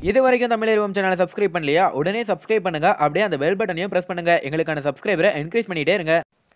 இது வரைக்கும் தமிழ் சேனலை சப்ஸ்கிரைப் பண்ணலையா உடனே சப்ஸ்கிரைப் பண்ணுங்க அப்படியே அந்த பெல் பட்டனையும் பிரஸ் பண்ணுங்க எங்களுக்கான சப்ஸ்கிரைபரை என்கரேஜ் பண்ணிட்டே இருங்க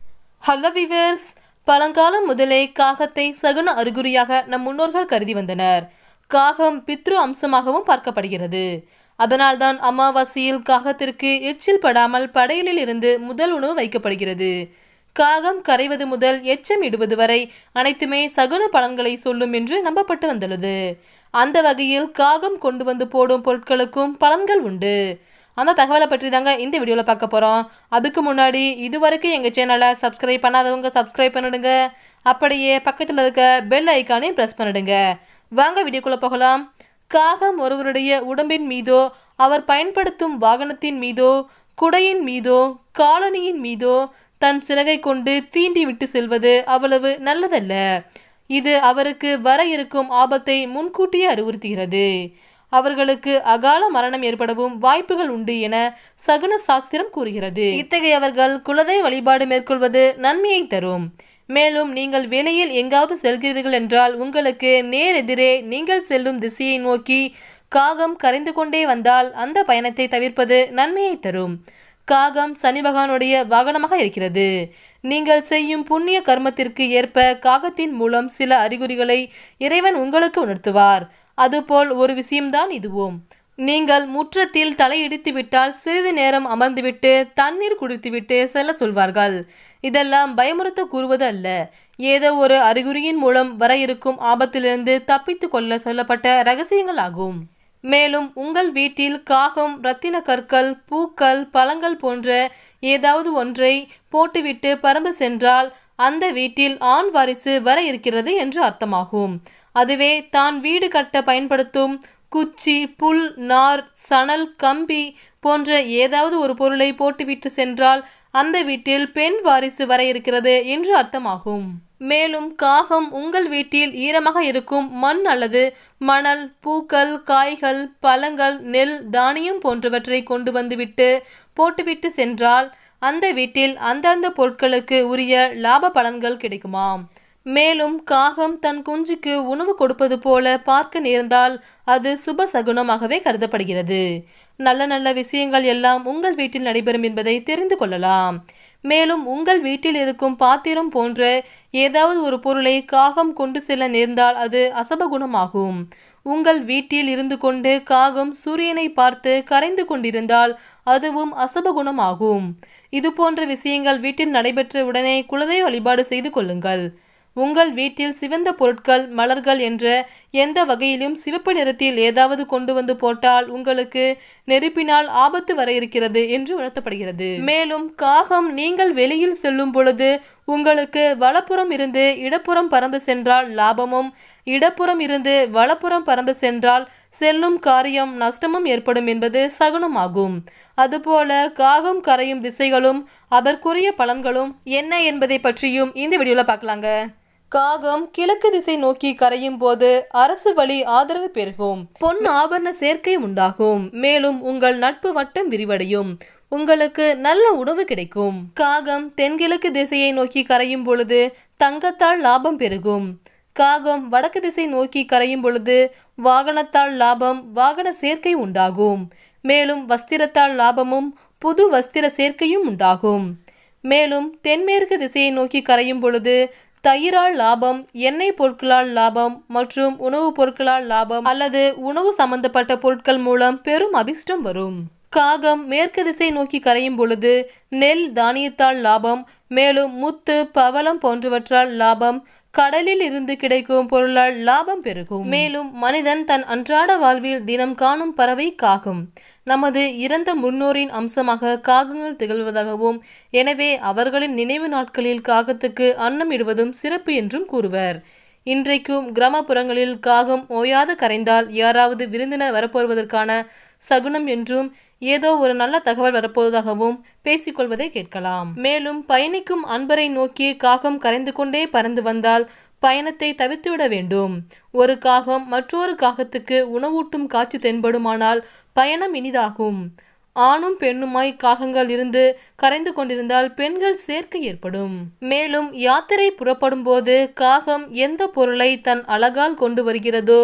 ஹலோ விவர்ஸ் பழங்காலம் முதலே காகத்தை சகுன அறிகுறியாக நம் முன்னோர்கள் கருதி வந்தனர் காகம் பித்ரு அம்சமாகவும் பார்க்கப்படுகிறது அதனால்தான் அமாவாசையில் காகத்திற்கு எச்சில் படாமல் படையலில் இருந்து முதல் உணவு வைக்கப்படுகிறது காகம் கரைவது முதல் எச்சம் இடுவது வரை அனைத்துமே சகுன பலன்களை சொல்லும் என்று நம்பப்பட்டு வந்துள்ளது அந்த வகையில் காகம் கொண்டு வந்து போடும் பொருட்களுக்கும் பலன்கள் உண்டு அந்த தகவலை பற்றி தாங்க இந்த வீடியோவில் பார்க்க போகிறோம் அதுக்கு முன்னாடி இதுவரைக்கும் எங்கள் சேனலை சப்ஸ்கிரைப் பண்ணாதவங்க சப்ஸ்கிரைப் பண்ணிடுங்க அப்படியே பக்கத்தில் இருக்க பெல் ஐக்கானையும் ப்ரெஸ் பண்ணிடுங்க வாங்க வீடியோக்குள்ளே போகலாம் காகம் ஒருவருடைய உடம்பின் மீதோ அவர் பயன்படுத்தும் வாகனத்தின் மீதோ குடையின் மீதோ காலனியின் மீதோ தன் சிறகை கொண்டு தீண்டி விட்டு செல்வது அவ்வளவு நல்லதல்ல இது அவருக்கு வர இருக்கும் ஆபத்தை முன்கூட்டியே அறிவுறுத்துகிறது அவர்களுக்கு அகால மரணம் ஏற்படவும் வாய்ப்புகள் உண்டு என சகுன சாஸ்திரம் கூறுகிறது இத்தகையவர்கள் குலதெய்வ வழிபாடு மேற்கொள்வது நன்மையை தரும் மேலும் நீங்கள் வெளியில் எங்காவது செல்கிறீர்கள் என்றால் உங்களுக்கு நேர் எதிரே நீங்கள் செல்லும் திசையை நோக்கி காகம் கரைந்து கொண்டே வந்தால் அந்த பயணத்தை தவிர்ப்பது நன்மையை தரும் காகம் சனி பகவானுடைய வாகனமாக இருக்கிறது நீங்கள் செய்யும் புண்ணிய கர்மத்திற்கு ஏற்ப காகத்தின் மூலம் சில அறிகுறிகளை இறைவன் உங்களுக்கு உணர்த்துவார் அதுபோல் ஒரு விஷயம்தான் இதுவும் நீங்கள் முற்றத்தில் தலையிடித்து விட்டால் சிறிது நேரம் அமர்ந்துவிட்டு தண்ணீர் குடித்துவிட்டு செல்ல சொல்வார்கள் இதெல்லாம் பயமுறுத்த கூறுவது அல்ல ஏதோ ஒரு அறிகுறியின் மூலம் வர இருக்கும் ஆபத்திலிருந்து தப்பித்து கொள்ள சொல்லப்பட்ட ரகசியங்கள் ஆகும் மேலும் உங்கள் வீட்டில் காகம் ரத்தின கற்கள் பூக்கள் பழங்கள் போன்ற ஏதாவது ஒன்றை போட்டுவிட்டு பறந்து சென்றால் அந்த வீட்டில் ஆண் வாரிசு வர இருக்கிறது என்று அர்த்தமாகும் அதுவே தான் வீடு கட்ட பயன்படுத்தும் குச்சி புல் நார் சணல் கம்பி போன்ற ஏதாவது ஒரு பொருளை போட்டுவிட்டு சென்றால் அந்த வீட்டில் பெண் வாரிசு வர இருக்கிறது என்று அர்த்தமாகும் மேலும் காகம் உங்கள் வீட்டில் ஈரமாக இருக்கும் மண் அல்லது மணல் பூக்கள் காய்கள் பழங்கள் நெல் தானியம் போன்றவற்றை கொண்டு வந்துவிட்டு போட்டுவிட்டு சென்றால் அந்த வீட்டில் அந்தந்த பொருட்களுக்கு உரிய லாப பலன்கள் கிடைக்குமாம் மேலும் காகம் தன் குஞ்சுக்கு உணவு கொடுப்பது போல பார்க்க நேர்ந்தால் அது சுப சகுனமாகவே கருதப்படுகிறது நல்ல நல்ல விஷயங்கள் எல்லாம் உங்கள் வீட்டில் நடைபெறும் என்பதை தெரிந்து கொள்ளலாம் மேலும் உங்கள் வீட்டில் இருக்கும் பாத்திரம் போன்ற ஏதாவது ஒரு பொருளை காகம் கொண்டு செல்ல நேர்ந்தால் அது அசபகுணமாகும் உங்கள் வீட்டில் இருந்து கொண்டு காகம் சூரியனை பார்த்து கரைந்து கொண்டிருந்தால் அதுவும் அசபகுணமாகும் இது போன்ற விஷயங்கள் வீட்டில் நடைபெற்ற உடனே குலதெய்வ வழிபாடு செய்து கொள்ளுங்கள் உங்கள் வீட்டில் சிவந்த பொருட்கள் மலர்கள் என்ற எந்த வகையிலும் சிவப்பு நிறத்தில் ஏதாவது கொண்டு வந்து போட்டால் உங்களுக்கு நெருப்பினால் ஆபத்து வர இருக்கிறது என்று உணர்த்தப்படுகிறது மேலும் காகம் நீங்கள் வெளியில் செல்லும் பொழுது உங்களுக்கு வலப்புறம் இருந்து இடப்புறம் பறந்து சென்றால் லாபமும் இடப்புறம் இருந்து வலப்புறம் பறந்து சென்றால் செல்லும் காரியம் நஷ்டமும் ஏற்படும் என்பது சகுனமாகும் அதுபோல காகம் கரையும் திசைகளும் அதற்குரிய பலன்களும் என்ன என்பதை பற்றியும் இந்த வீடியோவில் பார்க்கலாங்க காகம் கிழக்கு திசை நோக்கி கரையும் போது அரசு வழி ஆதரவு பெருகும் பொன் ஆபரண சேர்க்கை உண்டாகும் மேலும் உங்கள் நட்பு வட்டம் விரிவடையும் உங்களுக்கு நல்ல உணவு கிடைக்கும் காகம் தென்கிழக்கு திசையை நோக்கி கரையும் பொழுது தங்கத்தால் லாபம் பெருகும் காகம் வடக்கு திசை நோக்கி கரையும் பொழுது வாகனத்தால் லாபம் வாகன சேர்க்கை உண்டாகும் மேலும் வஸ்திரத்தால் லாபமும் புது வஸ்திர சேர்க்கையும் உண்டாகும் மேலும் தென்மேற்கு திசையை நோக்கி கரையும் பொழுது தயிரால் லாபம் எண்ணெய் பொருட்களால் லாபம் மற்றும் உணவுப் பொருட்களால் லாபம் அல்லது உணவு சம்பந்தப்பட்ட பொருட்கள் மூலம் பெரும் அதிர்ஷ்டம் வரும் காகம் மேற்கு திசை நோக்கி கரையும் பொழுது நெல் தானியத்தால் லாபம் மேலும் முத்து பவளம் போன்றவற்றால் லாபம் கடலில் இருந்து கிடைக்கும் பொருளால் லாபம் பெருகும் மேலும் மனிதன் தன் அன்றாட வாழ்வில் தினம் காணும் பறவை காகம் நமது இறந்த முன்னோரின் அம்சமாக காகங்கள் திகழ்வதாகவும் எனவே அவர்களின் நினைவு நாட்களில் காகத்துக்கு அன்னம் இடுவதும் சிறப்பு என்றும் கூறுவர் இன்றைக்கும் கிராமப்புறங்களில் காகம் ஓயாது கரைந்தால் யாராவது விருந்தினர் வரப்போவதற்கான சகுனம் என்றும் ஏதோ ஒரு நல்ல தகவல் வரப்போவதாகவும் பேசிக்கொள்வதை கேட்கலாம் மேலும் பயணிக்கும் அன்பரை நோக்கி காகம் கரைந்து கொண்டே பறந்து வந்தால் பயணத்தை தவிர்த்துவிட வேண்டும் ஒரு காகம் மற்றொரு காகத்துக்கு உணவூட்டும் காட்சி தென்படுமானால் பயணம் இனிதாகும் ஆணும் பெண்ணுமாய் காகங்கள் இருந்து கரைந்து கொண்டிருந்தால் பெண்கள் சேர்க்கை ஏற்படும் மேலும் யாத்திரை புறப்படும் போது காகம் எந்த பொருளை தன் அழகால் கொண்டு வருகிறதோ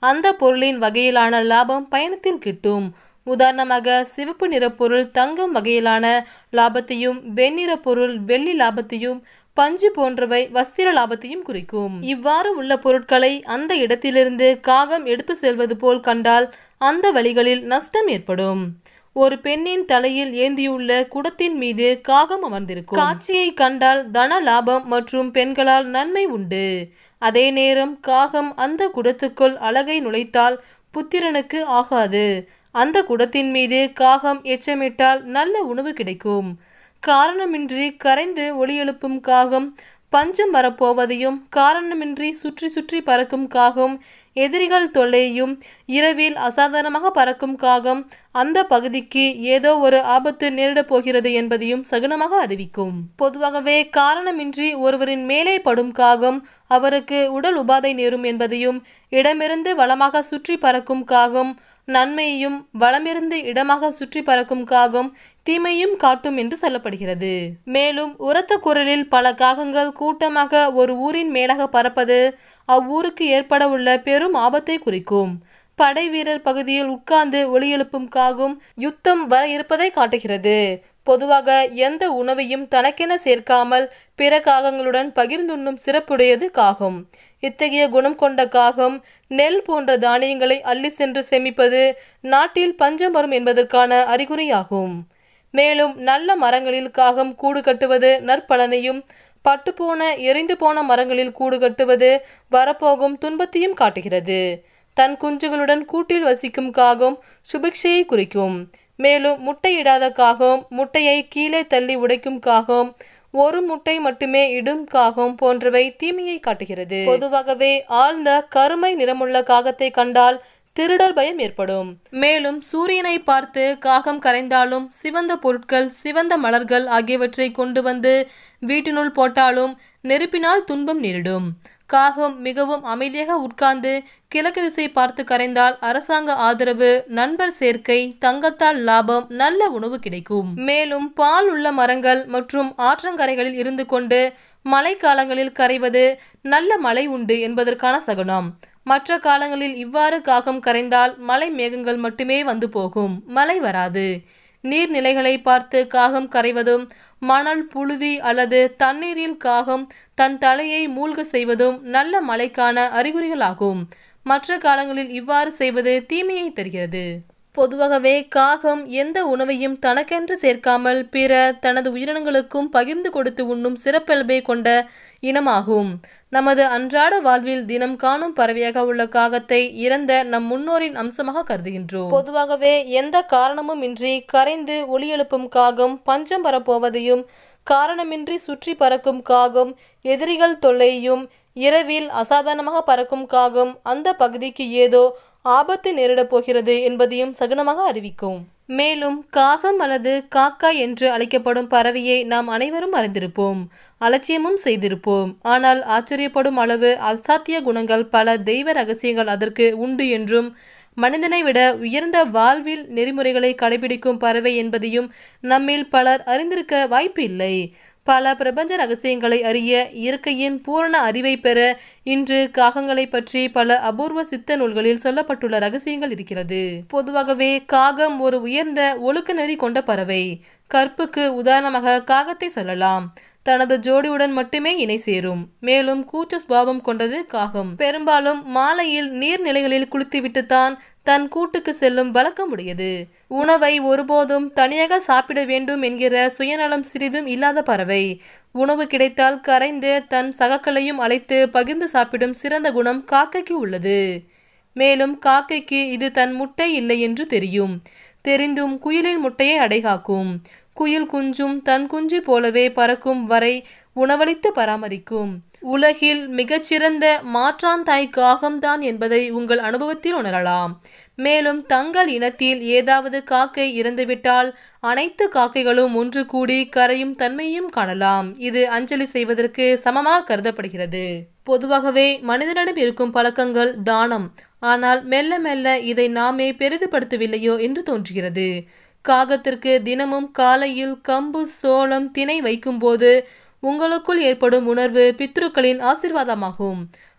அந்த பொருளின் வகையிலான லாபம் பயணத்தில் கிட்டும் உதாரணமாக சிவப்பு நிற பொருள் தங்கம் வகையிலான லாபத்தையும் வெண்ணிற பொருள் வெள்ளி லாபத்தையும் பஞ்சு போன்றவை வஸ்திர லாபத்தையும் குறிக்கும் இவ்வாறு உள்ள பொருட்களை அந்த இடத்திலிருந்து காகம் எடுத்து செல்வது போல் கண்டால் அந்த வழிகளில் நஷ்டம் ஏற்படும் ஒரு பெண்ணின் தலையில் ஏந்தியுள்ள குடத்தின் மீது காகம் அமர்ந்திருக்கும் காட்சியை கண்டால் தன லாபம் மற்றும் பெண்களால் நன்மை உண்டு அதே நேரம் காகம் அந்த குடத்துக்குள் அழகை நுழைத்தால் புத்திரனுக்கு ஆகாது அந்த குடத்தின் மீது காகம் எச்சமிட்டால் நல்ல உணவு கிடைக்கும் காரணமின்றி கரைந்து ஒளி எழுப்பும் காகம் பஞ்சம் வரப்போவதையும் காரணமின்றி சுற்றி சுற்றி பறக்கும் காகம் எதிரிகள் தொல்லையும் இரவில் அசாதாரணமாக பறக்கும் காகம் அந்த பகுதிக்கு ஏதோ ஒரு ஆபத்து நேரிடப் போகிறது என்பதையும் சகுனமாக அறிவிக்கும் பொதுவாகவே காரணமின்றி ஒருவரின் மேலே படும் காகம் அவருக்கு உடல் உபாதை நேரும் என்பதையும் இடமிருந்து வளமாக சுற்றி பறக்கும் காகம் நன்மையையும் வளமிருந்து இடமாக சுற்றி பறக்கும் காகம் தீமையும் காட்டும் என்று சொல்லப்படுகிறது மேலும் உரத்த குரலில் பல காகங்கள் கூட்டமாக ஒரு ஊரின் மேலாக பறப்பது அவ்வூருக்கு ஏற்பட உள்ள பெரும் ஆபத்தை குறிக்கும் படை வீரர் பகுதியில் உட்கார்ந்து ஒளி எழுப்பும் காகும் யுத்தம் வர இருப்பதை காட்டுகிறது பொதுவாக எந்த உணவையும் தனக்கென சேர்க்காமல் பிற காகங்களுடன் பகிர்ந்துண்ணும் சிறப்புடையது காகம் இத்தகைய குணம் கொண்ட காகம் நெல் போன்ற தானியங்களை அள்ளி சென்று சேமிப்பது நாட்டில் பஞ்சம் வரும் என்பதற்கான அறிகுறியாகும் மேலும் நல்ல மரங்களில் காகம் கூடு கட்டுவது நற்பலனையும் பட்டுப்போன எரிந்து போன மரங்களில் கூடு கட்டுவது வரப்போகும் துன்பத்தையும் காட்டுகிறது தன் குஞ்சுகளுடன் கூட்டில் வசிக்கும் காகம் சுபிக்ஷையை குறிக்கும் மேலும் முட்டையிடாத காகம் முட்டையை கீழே தள்ளி உடைக்கும் காகம் ஒரு முட்டை மட்டுமே இடும் காகம் போன்றவை தீமையை காட்டுகிறது பொதுவாகவே ஆழ்ந்த கருமை நிறமுள்ள காகத்தை கண்டால் திருடர் பயம் ஏற்படும் மேலும் சூரியனை பார்த்து காகம் கரைந்தாலும் சிவந்த பொருட்கள் சிவந்த மலர்கள் ஆகியவற்றை கொண்டு வந்து வீட்டினுள் போட்டாலும் நெருப்பினால் துன்பம் நேரிடும் காகம் மிகவும் அமைதியாக உட்கார்ந்து கிழக்கு திசை பார்த்து கரைந்தால் அரசாங்க ஆதரவு நண்பர் சேர்க்கை தங்கத்தால் லாபம் நல்ல உணவு கிடைக்கும் மேலும் பால் உள்ள மரங்கள் மற்றும் ஆற்றங்கரைகளில் இருந்து கொண்டு மழைக்காலங்களில் கரைவது நல்ல மழை உண்டு என்பதற்கான சகுனம் மற்ற காலங்களில் இவ்வாறு காகம் கரைந்தால் மழை மேகங்கள் மட்டுமே வந்து போகும் மழை வராது நீர்நிலைகளை பார்த்து காகம் கரைவதும் மணல் புழுதி அல்லது தண்ணீரில் காகம் தன் தலையை மூழ்க செய்வதும் நல்ல மழைக்கான அறிகுறிகளாகும் மற்ற காலங்களில் இவ்வாறு செய்வது தீமையை தருகிறது பொதுவாகவே காகம் எந்த உணவையும் தனக்கென்று சேர்க்காமல் பிற தனது உயிரினங்களுக்கும் பகிர்ந்து கொடுத்து உண்ணும் சிறப்பியல்பை கொண்ட இனமாகும் நமது அன்றாட வாழ்வில் தினம் காணும் பறவையாக உள்ள காகத்தை இறந்த நம் முன்னோரின் அம்சமாக கருதுகின்றோம் பொதுவாகவே எந்த காரணமும் இன்றி கரைந்து ஒளி எழுப்பும் காகம் பஞ்சம் வரப்போவதையும் காரணமின்றி சுற்றி பறக்கும் காகம் எதிரிகள் தொல்லையும் இரவில் அசாதாரணமாக பறக்கும் காகம் அந்த பகுதிக்கு ஏதோ ஆபத்து நேரிடப் போகிறது என்பதையும் சகுனமாக அறிவிக்கும் மேலும் காகம் அல்லது காக்கா என்று அழைக்கப்படும் பறவையை நாம் அனைவரும் அறிந்திருப்போம் அலட்சியமும் செய்திருப்போம் ஆனால் ஆச்சரியப்படும் அளவு அசாத்திய குணங்கள் பல தெய்வ ரகசியங்கள் அதற்கு உண்டு என்றும் மனிதனை விட உயர்ந்த வாழ்வில் நெறிமுறைகளை கடைபிடிக்கும் பறவை என்பதையும் நம்மில் பலர் அறிந்திருக்க வாய்ப்பு இல்லை பல பிரபஞ்ச ரகசியங்களை அறிய இயற்கையின் பூரண அறிவை பெற இன்று காகங்களை பற்றி பல அபூர்வ சித்த நூல்களில் சொல்லப்பட்டுள்ள ரகசியங்கள் இருக்கிறது பொதுவாகவே காகம் ஒரு உயர்ந்த ஒழுக்க நெறி கொண்ட பறவை கற்புக்கு உதாரணமாக காகத்தை சொல்லலாம் தனது ஜோடியுடன் மட்டுமே இணை சேரும் மேலும் கூச்ச சுபாவம் கொண்டது காகம் பெரும்பாலும் மாலையில் நீர்நிலைகளில் குளித்துவிட்டுத்தான் தன் கூட்டுக்கு செல்லும் வழக்கம் உடையது உணவை ஒருபோதும் தனியாக சாப்பிட வேண்டும் என்கிற சுயநலம் சிறிதும் இல்லாத பறவை உணவு கிடைத்தால் கரைந்து தன் சகக்களையும் அழைத்து பகிர்ந்து சாப்பிடும் சிறந்த குணம் காக்கைக்கு உள்ளது மேலும் காக்கைக்கு இது தன் முட்டை இல்லை என்று தெரியும் தெரிந்தும் குயிலின் முட்டையை அடைகாக்கும் குயில் குஞ்சும் தன் குஞ்சு போலவே பறக்கும் வரை உணவளித்து பராமரிக்கும் உலகில் மிகச்சிறந்த மாற்றாந்தாய் காகம்தான் என்பதை உங்கள் அனுபவத்தில் உணரலாம் மேலும் தங்கள் இனத்தில் ஏதாவது காக்கை இறந்துவிட்டால் அனைத்து காக்கைகளும் ஒன்று கூடி கரையும் தன்மையும் காணலாம் இது அஞ்சலி செய்வதற்கு சமமாக கருதப்படுகிறது பொதுவாகவே மனிதனிடம் இருக்கும் பழக்கங்கள் தானம் ஆனால் மெல்ல மெல்ல இதை நாமே பெரிதுபடுத்தவில்லையோ என்று தோன்றுகிறது காகத்திற்கு தினமும் காலையில் கம்பு சோளம் திணை வைக்கும்போது உங்களுக்குள் ஏற்படும் உணர்வு பித்ருக்களின் ஆசிர்வாதமாகும்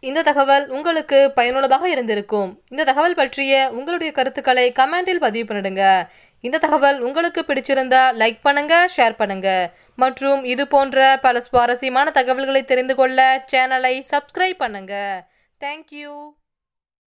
இந்த தகவல் உங்களுக்கு பயனுள்ளதாக இருந்திருக்கும் இந்த தகவல் பற்றிய உங்களுடைய கருத்துக்களை கமெண்டில் பதிவு பண்ணிடுங்க இந்த தகவல் உங்களுக்கு பிடிச்சிருந்தா லைக் பண்ணுங்க ஷேர் பண்ணுங்க மற்றும் இது போன்ற பல சுவாரஸ்யமான தகவல்களை தெரிந்து கொள்ள சேனலை சப்ஸ்கிரைப் பண்ணுங்க தேங்க்யூ